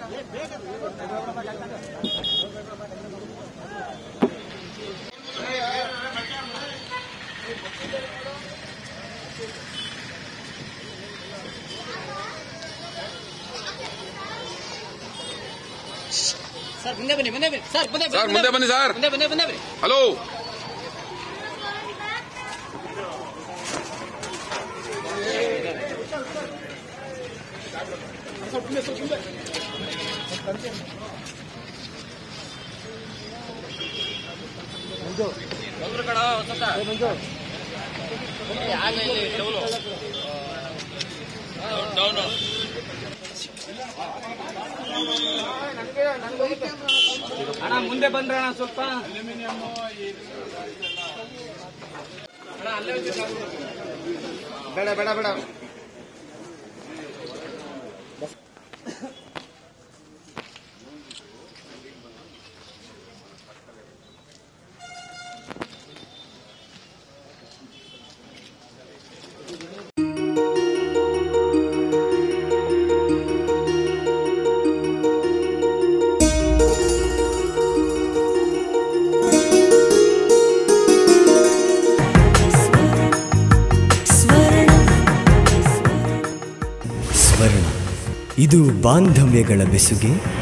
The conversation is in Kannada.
ಸರ್ ಮುಂದೆ ಬನ್ನಿ ಮುಂದೆ ಬನ್ನಿ ಸರ್ ಮುಂದೆ ಸರ್ ಮುಂದೆ ಬನ್ನಿ ಸರ್ ಮುಂದೆ ಬನ್ನಿ ಮುಂದೆ ಬನ್ನಿ ಹಲೋ ಒಬ್ರು ಕಡ ಆಗಲಿ ಡೌನು ಡೌನು ಅಣ್ಣ ಮುಂದೆ ಬಂದ್ರೆ ಅಣ್ಣ ಸ್ವಲ್ಪ ಅಣ್ಣ ಅಲ್ಲೇ ಬೇಡ ಬೇಡ ಬೇಡ ಸ್ವರ್ಣ ಇದು ಬಾಂಧವ್ಯಗಳ ಬೆಸುಗೆ